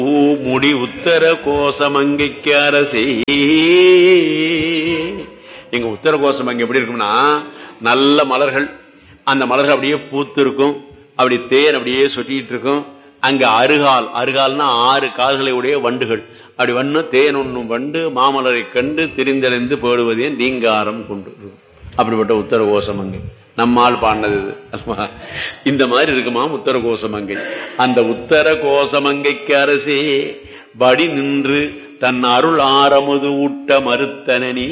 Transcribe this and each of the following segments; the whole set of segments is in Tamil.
முடி உத்தர கோசமங்கைக்கு அரசே எங்க உத்தர கோசமங்கை எப்படி இருக்கும்னா நல்ல மலர்கள் அந்த மலர்கள் அப்படியே பூத்து இருக்கும் அப்படி தேன் அப்படியே சொட்டிட்டு இருக்கும் அங்க அருகால் அருகால்னா ஆறு கால்களை உடைய வண்டுகள் அப்படி வண்ணு தேன் உண்ணும் வண்டு மாமலரை கண்டு திரிந்தடைந்து போடுவதே நீங்காரம் கொண்டு அப்படிப்பட்ட உத்தர கோசமங்கை நம்மால் பாடினது இது. இந்த மாதிரி இருக்குமா உத்தர கோசமங்கை அந்த உத்தர கோசமங்கைக்கு அரசே படி நின்று தன் அருள் ஆரமுது ஊட்ட மறுத்தனனே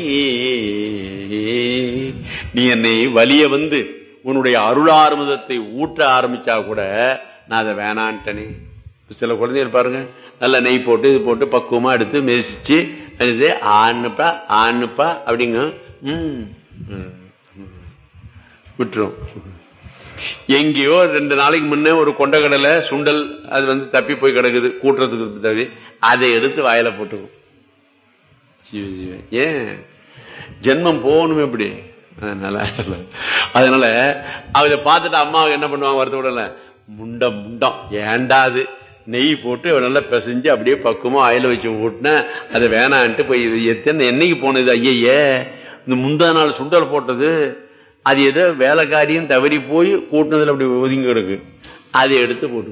நீ என்னை வலிய வந்து உன்னுடைய அருள் ஆரமுதத்தை ஊட்ட ஆரம்பிச்சா கூட நான் அதை வேணான்ட்டனே சில குழந்தைகள் பாருங்க நல்ல நெய் போட்டு இது போட்டு பக்குவமா எடுத்து மெதிச்சு அது ஆண்ணுப்பா ஆண்ணுப்பா அப்படிங்க ம் ம் விட்டுரும் எங்கேயோ ரெண்டு நாளைக்கு முன்னே ஒரு கொண்டக்கடலை சுண்டல் அது வந்து தப்பி போய் கிடக்குது கூட்டுறதுக்கு தவி அதை எடுத்து வாயில போட்டுக்கும் சிவ சிவ. ஏன் ஜென்மம் போகணுமே எப்படி அதனால அதனால அதை பார்த்துட்டு அம்மா என்ன பண்ணுவாங்க வருத்தப்படல முண்டம் முண்டம் ஏண்டாது நெய் போட்டு நல்லா பிசைஞ்சு அப்படியே பக்குவமா ஆயில வச்சு ஊட்டின அது வேணான்ட்டு போய் இது எத்தனை என்னைக்கு போனது ஐயையே இந்த முந்தா நாள் சுண்டல் போட்டது அது ஏதோ வேலைக்காரியும் தவறி போய் கூட்டினதுல அப்படி ஒதுங்கி கிடக்கு அதை எடுத்து போட்டு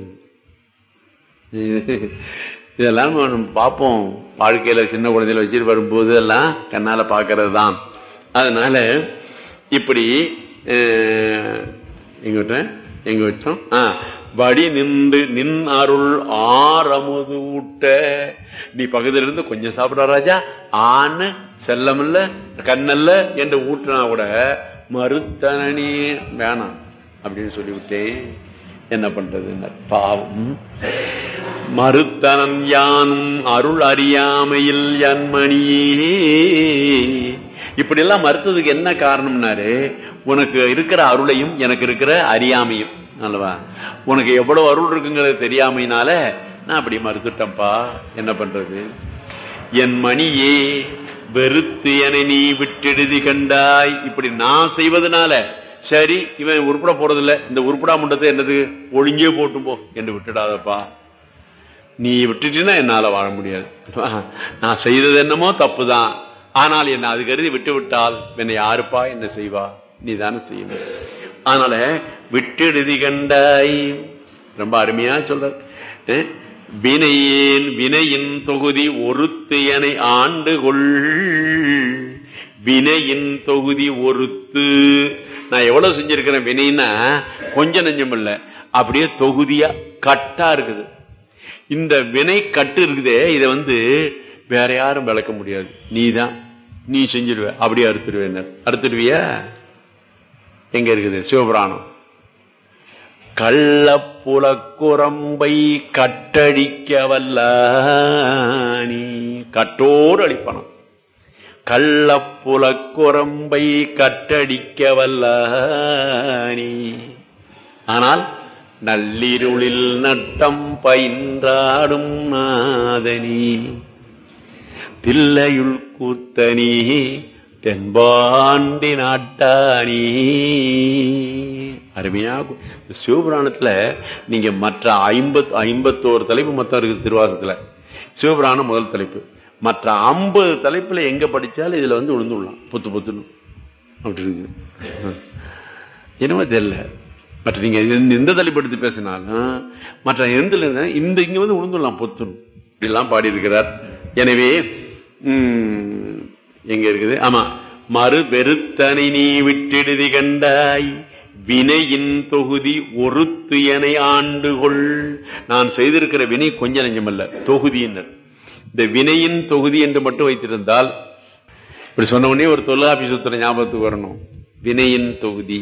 இதெல்லாம் நம்ம பார்ப்போம் வாழ்க்கையில சின்ன குழந்தையில வச்சுட்டு வரும்போது எல்லாம் கண்ணால பாக்குறது தான் அதனால இப்படி அஹ், எங்க விட்டேன் எங்க வச்சோம் ஆ, வடி நின்று நின் அருள் ஆரமுது ஊட்ட நீ பக்கத்துல இருந்து கொஞ்சம் சாப்பிடா ராஜா ஆன்னு செல்லமில்ல கண்ணல்ல என்று ஊட்டினா கூட மறுத்தனனே வேணாம் அப்படின்னு சொல்லிவிட்டேன் என்ன பண்றது பாவம் மறுத்தனன் யானும் அருள் அறியாமையில் என்மணியே இப்படி எல்லாம் மறுத்ததுக்கு என்ன காரணம்னாரு உனக்கு இருக்கிற அருளையும் எனக்கு இருக்கிற அறியாமையும் அல்லவா உனக்கு எவ்வளவு அருள் இருக்குங்கிறது தெரியாமையினால நான் அப்படி மறுத்துட்டேன்ப்பா என்ன பண்றது என் மணியே வெறுத்து என நீ விட்டெழுதி கண்டாய் இப்படி நான் செய்வதனால சரி இவன் உருப்பட போறதில்ல இந்த உருப்படா முண்டத்தை என்னது ஒழுங்கே போட்டு போ என்று விட்டுடாதப்பா நீ விட்டுட்டீன்னா என்னால வாழ முடியாது நான் செய்தது என்னமோ தப்புதான் ஆனால் என்ன அது கருதி விட்டு விட்டால் என்னை யாருப்பா என்ன செய்வா நீ தானே செய்யணும் அதனால விட்டெழுதி கண்டாய் ரொம்ப அருமையா சொல்ற அஹ், வினையேன் வினையின் தொகுதி ஒருத்து என ஆண்டு கொள் வினையின் தொகுதி ஒருத்து நான் எவ்வளவு செஞ்சிருக்கிறேன் வினைன்னா கொஞ்சம் நெஞ்சம் இல்ல அப்படியே தொகுதியா கட்டா இருக்குது இந்த வினை கட்டு இருக்குதே இதை வந்து வேற யாரும் விளக்க முடியாது நீதான் நீ செஞ்சிருவ அப்படியே அறுத்துடுவேன் அறுத்துடுவியா எங்க இருக்குது சிவபுராணம் கள்ளப்புலக்குரம்பை கட்டடிக்க வல்ல நீ கட்டோடு அழிப்பனம் கள்ளப்புலக்குரம்பை கட்டடிக்க வல்ல நீ ஆனால் நள்ளிருளில் நட்டம் பயின்றாடும் நாதனி தில்லையுள் கூத்தனி தென்பாண்டி நாட்டானி அருமையா கு- இந்த சிவபுராணத்துல நீங்க மற்ற ஐம்பத் ஐம்பத்தோரு தலைப்பு மொத்தம் இருக்குது திருவாசத்துல சிவபுராணம் முதல் தலைப்பு மற்ற ஐம்பது தலைப்புல எங்க படிச்சாலும் இதுல வந்து விழுந்துடலாம் புத்து புத்துன்னு அப்படி இருக்கு என்னமோ தெரியல மற்ற நீங்க எந்த- எந்த தலைப்பு எடுத்து பேசினாலும் மற்ற எந்த இந்த இங்க வந்து விழுந்துடலாம் பொத்துன்னு இப்படிலாம் பாடி இருக்கிறார் எனவே உம், எங்க இருக்குது ஆமா மறு வெறுத்தனை நீ விட்டெடுதி கண்டாய் வினையின் தொகுதி ஒருத்து என ஆண்டுகொள் நான் செய்திருக்கிற வினை கொஞ்ச நெஞ்சமல்ல தொகுதியினர் இந்த வினையின் தொகுதி என்று மட்டும் வைத்திருந்தால் இப்படி சொன்ன உடனே ஒரு தொல்லாபி சூத்திர ஞாபகத்துக்கு வரணும் வினையின் தொகுதி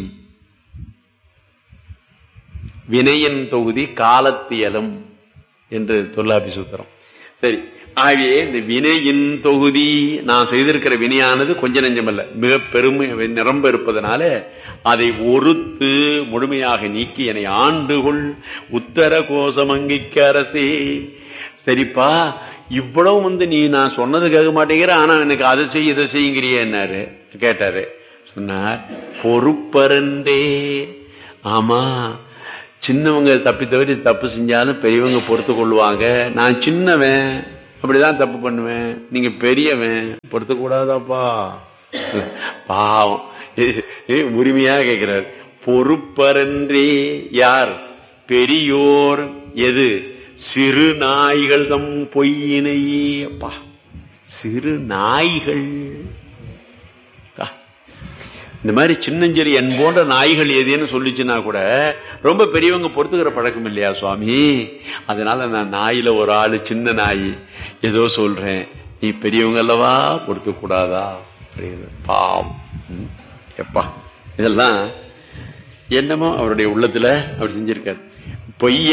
வினையின் தொகுதி காலத்தியலும் என்று தொல்லாபி சூத்திரம் சரி ஆகவே இந்த வினையின் தொகுதி நான் செய்திருக்கிற வினையானது கொஞ்ச நெஞ்சமல்ல மிக பெருமை நிரம்ப இருப்பதனால அதை ஒருத்து முழுமையாக நீக்கி என்னை ஆண்டுகொள் உத்தர கோசமங்கிக்கு அரசே சரிப்பா இவ்வளவு வந்து நீ நான் சொன்னது கேட்க மாட்டேங்கிற ஆனா எனக்கு அதை செய் இதை செய்யுங்கிறியன்னாரு கேட்டாரு சொன்னார் பொறுப்பருந்தே ஆமா சின்னவங்க தப்பி தவிர தப்பு செஞ்சாலும் பெரியவங்க பொறுத்து கொள்வாங்க நான் சின்னவன் அப்படிதான் தப்பு பண்ணுவேன் நீங்க பெரியவன் பொறுத்து கூடாதாப்பா பாவம் ஏ- ஏ, உரிமையா கேட்கிறார் பொறுப்பரன்றே யார் பெரியோர் எது சிறு நாய்கள் தம் பொய்யினையே அப்பா சிறு நாய்கள் ஆ. இந்த மாதிரி சின்னஞ்செறி என் போன்ற நாய்கள் எதுன்னு சொல்லிச்சுன்னா கூட ரொம்ப பெரியவங்க பொறுத்துக்கிற பழக்கம் இல்லையா சுவாமி அதனால நான் நாயில ஒரு ஆளு சின்ன நாய் ஏதோ சொல்றேன் நீ பெரியவங்க அல்லவா பொறுத்து கூடாதா அப்படின்னு. பாவம் ம். எப்பா இதெல்லாம் என்னமோ அவருடைய உள்ளத்துல அவர் செஞ்சிருக்காரு பொய்ய